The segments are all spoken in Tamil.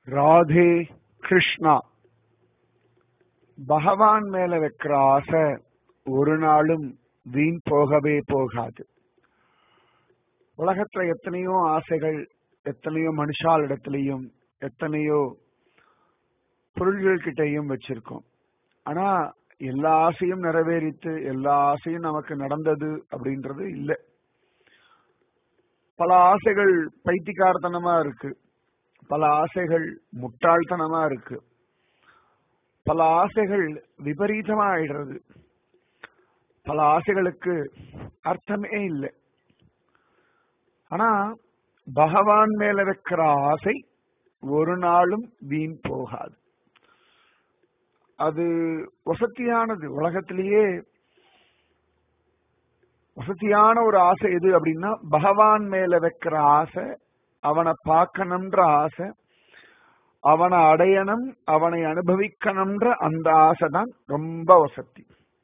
ராதே கிருஷ்ணா பகவான் மேல வைக்கிற ஆசை ஒரு நாளும் வீண் போகவே போகாது உலகத்துல எத்தனையோ ஆசைகள் எத்தனையோ மனுஷால் இடத்துலயும் எத்தனையோ பொருள்கள் கிட்டையும் வச்சிருக்கோம் ஆனா எல்லா ஆசையும் நிறைவேறித்து எல்லா ஆசையும் நமக்கு நடந்தது அப்படின்றது இல்லை பல ஆசைகள் பைத்தியக்காரத்தனமா இருக்கு பல ஆசைகள் முட்டாள்தனமா இருக்கு பல ஆசைகள் விபரீதமா ஆயிடுறது பல ஆசைகளுக்கு அர்த்தமே இல்லை ஆனா பகவான் மேல வைக்கிற ஆசை ஒரு நாளும் வீண் போகாது அது வசதியானது உலகத்திலேயே வசதியான ஒரு ஆசை எது அப்படின்னா பகவான் மேல வைக்கிற ஆசை அவனை பார்க்கணும்ன்ற ஆசை அவனை அடையணும் அவனை அனுபவிக்கணும்ன்ற அந்த ஆசை தான் ரொம்ப வசதி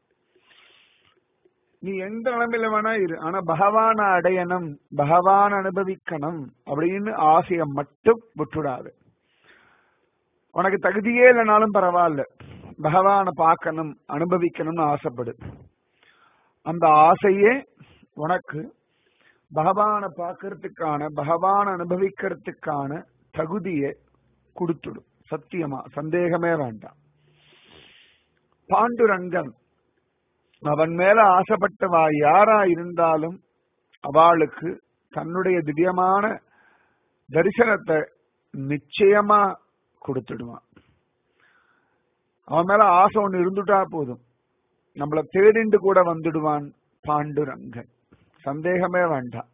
நீ எந்த நிலைமையில வேணா இரு ஆனா பகவான அடையணும் பகவான் அனுபவிக்கணும் அப்படின்னு ஆசையை மட்டும் விட்டுடாது உனக்கு தகுதியே இல்லைனாலும் பரவாயில்ல பகவானை பார்க்கணும் அனுபவிக்கணும்னு ஆசைப்படு அந்த ஆசையே உனக்கு பகவானை பார்க்கறதுக்கான பகவான் அனுபவிக்கிறதுக்கான தகுதியை கொடுத்துடும் சத்தியமா சந்தேகமே வேண்டாம் பாண்டுரங்கன் அவன் மேல ஆசைப்பட்டவா யாரா இருந்தாலும் அவளுக்கு தன்னுடைய திவ்யமான தரிசனத்தை நிச்சயமா கொடுத்துடுவான் அவன் மேல ஆசை ஒண்ணு இருந்துட்டா போதும் நம்மள தேடிண்டு கூட வந்துடுவான் பாண்டுரங்கன் சந்தேகமே வேண்டாம்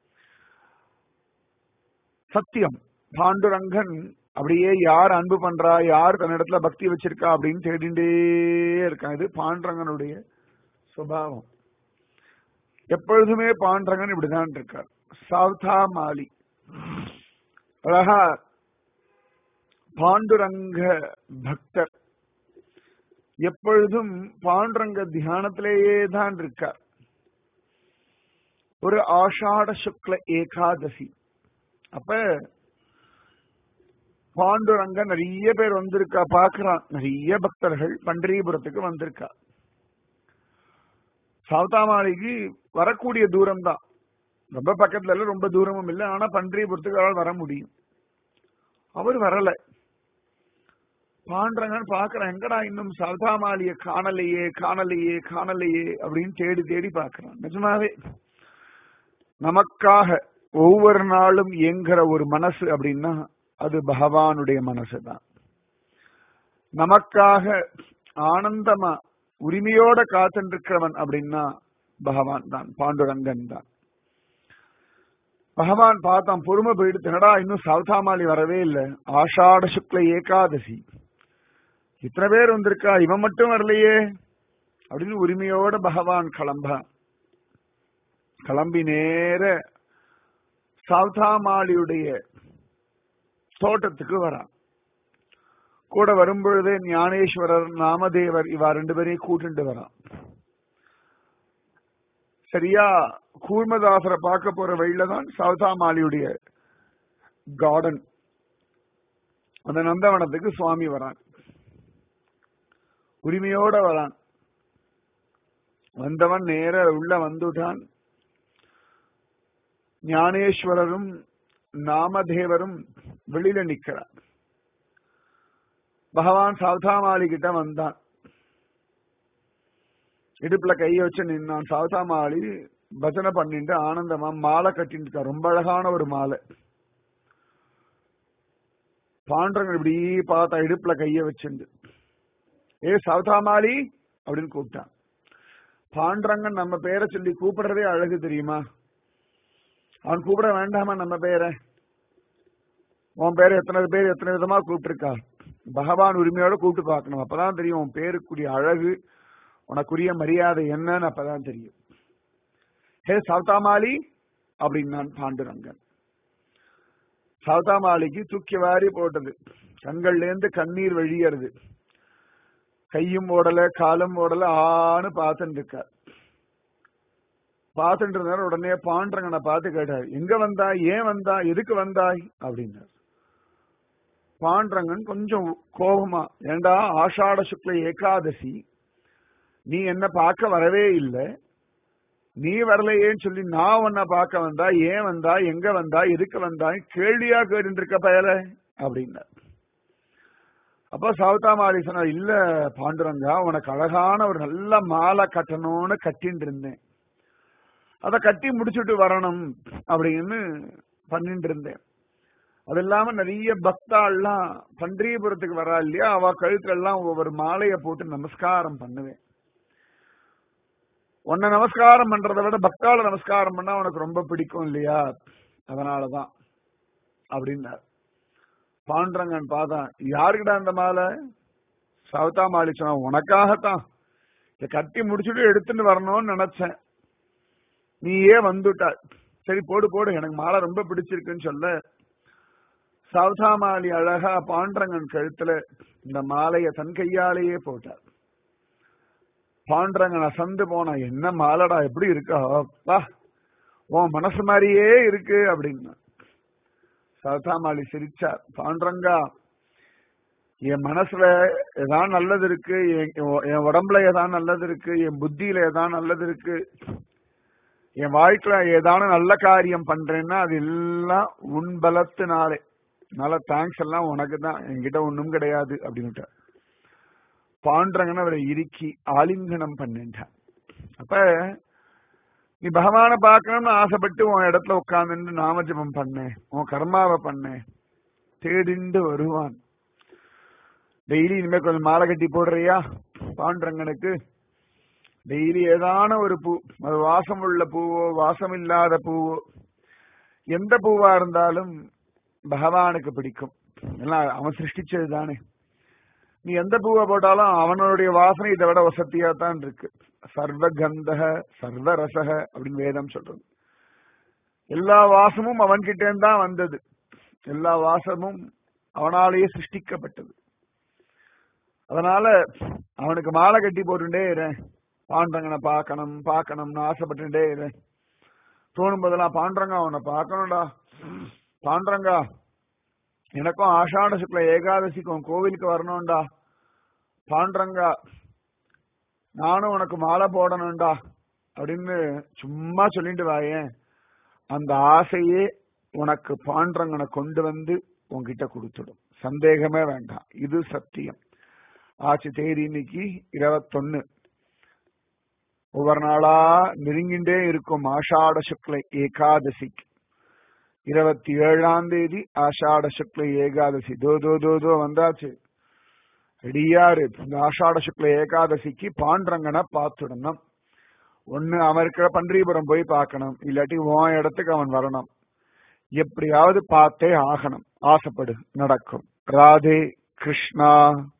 சத்தியம் பாண்டுரங்கன் அப்படியே யார் அன்பு பண்றா யார் தன்னிடத்துல பக்தி வச்சிருக்கா அப்படின்னு தேடிண்டே இருக்கான் இது பாண்டுரங்கனுடைய சுபாவம் எப்பொழுதுமே பாண்டரங்கன் இப்படிதான் இருக்கார் சவுதா மாலி அழகா பாண்டுரங்க பக்தர் எப்பொழுதும் பாண்டுரங்க தியானத்திலேயே தான் இருக்கார் ஒரு ஆஷாட சுக்ல ஏகாதசி அப்ப பாண்டுரங்க நிறைய பேர் வந்திருக்கா பாக்குறான் நிறைய பக்தர்கள் பண்டரிபுரத்துக்கு வந்திருக்கா சவுதாமாளிக்கு வரக்கூடிய தூரம் தான் ரொம்ப பக்கத்துல இல்ல ரொம்ப தூரமும் இல்லை ஆனா பன்றியபுரத்துக்கு அவரால் வர முடியும் அவர் வரல பாண்டரங்கன்னு பாக்குறேன் எங்கடா இன்னும் சவுதாமாலிய காணலையே காணலையே காணலையே அப்படின்னு தேடி தேடி பாக்குறான் நிஜமாவே நமக்காக ஒவ்வொரு நாளும் இயங்குற ஒரு மனசு அப்படின்னா அது பகவானுடைய மனசு தான் நமக்காக ஆனந்தமா உரிமையோட காத்துருக்கிறவன் அப்படின்னா பகவான் தான் பாண்டுரங்கன் தான் பகவான் பார்த்தான் பொறுமை போயிடுத்துனடா இன்னும் சவுதாமாலி வரவே இல்லை ஆஷாட சுக்ல ஏகாதசி இத்தனை பேர் வந்திருக்கா இவன் மட்டும் வரலையே அப்படின்னு உரிமையோட பகவான் கிளம்ப கிளம்பி நேர சவுதாமாலியுடைய தோட்டத்துக்கு வரான் கூட வரும்பொழுதே ஞானேஸ்வரர் நாமதேவர் இவா ரெண்டு பேரையும் கூட்டுண்டு வரான் சரியா கூர்மதாசரை பார்க்க போற வழியில தான் சவுதாமாலியுடைய கார்டன் அந்த நந்தவனத்துக்கு சுவாமி வரான் உரிமையோட வரான் வந்தவன் நேர உள்ள வந்துட்டான் ஞானேஸ்வரரும் நாமதேவரும் வெளியில நிக்கிறார் பகவான் சவுதாமாலி கிட்ட வந்தான் இடுப்புல கைய வச்சு நின்னான் சவுதாமாலி பஜனை பண்ணிட்டு ஆனந்தமா மாலை கட்டிட்டு இருக்கா ரொம்ப அழகான ஒரு மாலை பாண்டரங்க இப்படி பார்த்தா இடுப்புல கைய வச்சுண்டு ஏ சவுதாமாலி அப்படின்னு கூப்பிட்டான் பாண்டரங்கன் நம்ம பேரை சொல்லி கூப்பிடுறதே அழகு தெரியுமா அவன் கூப்பிட வேண்டாமா நம்ம பேரை உன் பேரை எத்தனை பேர் எத்தனை விதமா கூப்பிட்டுருக்கா பகவான் உரிமையோட கூப்பிட்டு பார்க்கணும் அப்பதான் தெரியும் உன் பேருக்குரிய அழகு உனக்குரிய மரியாதை என்னன்னு அப்பதான் தெரியும் ஹே சவுதாமாலி அப்படின்னான் பாண்டுரங்கன் சவுதாமாலிக்கு தூக்கி வாரி போட்டது கண்கள்ல இருந்து கண்ணீர் வழியறது கையும் ஓடல காலும் ஓடல ஆன்னு பார்த்துட்டு இருக்கார் பார்த்துட்டு இருந்தார் உடனே பாண்டரங்கனை பார்த்து கேட்டார் எங்க வந்தாய் ஏன் வந்தாய் எதுக்கு வந்தாய் அப்படின்னார் பாண்டரங்கன் கொஞ்சம் கோபமா ஏண்டா ஆஷாட சுக்ல ஏகாதசி நீ என்ன பார்க்க வரவே இல்லை நீ வரலையேன்னு சொல்லி நான் உன்னை பார்க்க வந்தா ஏன் வந்தா எங்க வந்தா எதுக்கு வந்தா கேள்வியா கேட்டு இருக்க பயல அப்படின்னா அப்ப சவுதாமாரி சொன்னா இல்ல பாண்டுரங்கா உனக்கு அழகான ஒரு நல்ல மாலை கட்டணும்னு கட்டின்னு இருந்தேன் அத கட்டி முடிச்சுட்டு வரணும் அப்படின்னு பண்ணிட்டு இருந்தேன் அது இல்லாம நிறைய பக்தாள்லாம் பன்றியபுரத்துக்கு வரா இல்லையா அவ கழுத்துல எல்லாம் ஒவ்வொரு மாலையை போட்டு நமஸ்காரம் பண்ணுவேன் உன்னை நமஸ்காரம் பண்றதை விட பக்தாள நமஸ்காரம் பண்ணா உனக்கு ரொம்ப பிடிக்கும் இல்லையா அதனாலதான் அப்படின்னார் பாண்டரங்கன் பார்த்தான் யாருக்கிட்ட அந்த மாலை சவுதா மாலி சொன்னா உனக்காகத்தான் இதை கட்டி முடிச்சுட்டு எடுத்துட்டு வரணும்னு நினைச்சேன் நீயே வந்துட்ட சரி போடு போடு எனக்கு மாலை ரொம்ப பிடிச்சிருக்குன்னு சொல்ல சவுதாமாலி அழகா பாண்டரங்கன் கழுத்துல இந்த மாலைய தன் கையாலேயே போட்டார் பாண்டரங்கன் அசந்து போனா என்ன மாலடா எப்படி இருக்கா வா உன் மனசு மாதிரியே இருக்கு அப்படின்னு சவுதாமாலி சிரிச்சார் பாண்டரங்கா என் மனசுல ஏதான் நல்லது இருக்கு என் உடம்புல ஏதான் நல்லது இருக்கு என் புத்தியில ஏதான் நல்லது இருக்கு என் வாழ்க்கையில ஏதான நல்ல காரியம் பண்றேன்னா அது எல்லாம் உன் பலத்தினாலே நல்ல தேங்க்ஸ் எல்லாம் உனக்கு தான் என்கிட்ட ஒண்ணும் கிடையாது அப்படின்னுட்ட பாண்டரங்கன்னு அவரை இறுக்கி ஆலிங்கனம் பண்ணிட்டான் அப்ப நீ பகவானை பார்க்கணும்னு ஆசைப்பட்டு உன் இடத்துல உட்கார்ந்து நாமஜபம் பண்ணேன் உன் கர்மாவை பண்ணேன் தேடிண்டு வருவான் டெய்லி இனிமே கொஞ்சம் மாலை கட்டி போடுறியா பாண்டரங்கனுக்கு டெய்லி ஏதான ஒரு பூ அது வாசம் உள்ள பூவோ வாசம் இல்லாத பூவோ எந்த பூவா இருந்தாலும் பகவானுக்கு பிடிக்கும் எல்லாம் அவன் சிருஷ்டிச்சது தானே நீ எந்த பூவை போட்டாலும் அவனுடைய வாசனை இதை விட வசதியா தான் இருக்கு சர்வ கந்தக சர்வ ரசக அப்படின்னு வேதம் சொல்றது எல்லா வாசமும் அவன்கிட்ட தான் வந்தது எல்லா வாசமும் அவனாலேயே சிருஷ்டிக்கப்பட்டது அதனால அவனுக்கு மாலை கட்டி போட்டுட்டே இரு பாண்டரங்கனை பார்க்கணும் பார்க்கணும்னு ஆசைப்பட்டுட்டே இரு தோணும் போதெல்லாம் பாண்டரங்கா அவனை பார்க்கணும்டா பாண்டரங்கா எனக்கும் ஆஷாட சுக்ல ஏகாதசிக்கும் கோவிலுக்கு வரணும்டா பாண்டரங்கா நானும் உனக்கு மாலை போடணும்டா அப்படின்னு சும்மா சொல்லிட்டு வாயேன் அந்த ஆசையே உனக்கு பாண்டரங்கனை கொண்டு வந்து உன்கிட்ட கொடுத்துடும் சந்தேகமே வேண்டாம் இது சத்தியம் ஆச்சு தேதி இன்னைக்கு இருபத்தொன்னு ஒவ்வொரு நாளா நெருங்கிண்டே இருக்கும் ஆஷாட சுக்ல ஏகாதசிக்கு இருபத்தி ஏழாம் தேதி ஆஷாட சுக்ல ஏகாதசி தோ தோ தோ தோ வந்தாச்சு ரெடியாரு இந்த ஆஷாட சுக்ல ஏகாதசிக்கு பாண்டரங்கனை பார்த்துடணும் ஒன்னு அவன் இருக்கிற பன்றிபுரம் போய் பார்க்கணும் இல்லாட்டி உன் இடத்துக்கு அவன் வரணும் எப்படியாவது பார்த்தே ஆகணும் ஆசைப்படு நடக்கும் ராதே கிருஷ்ணா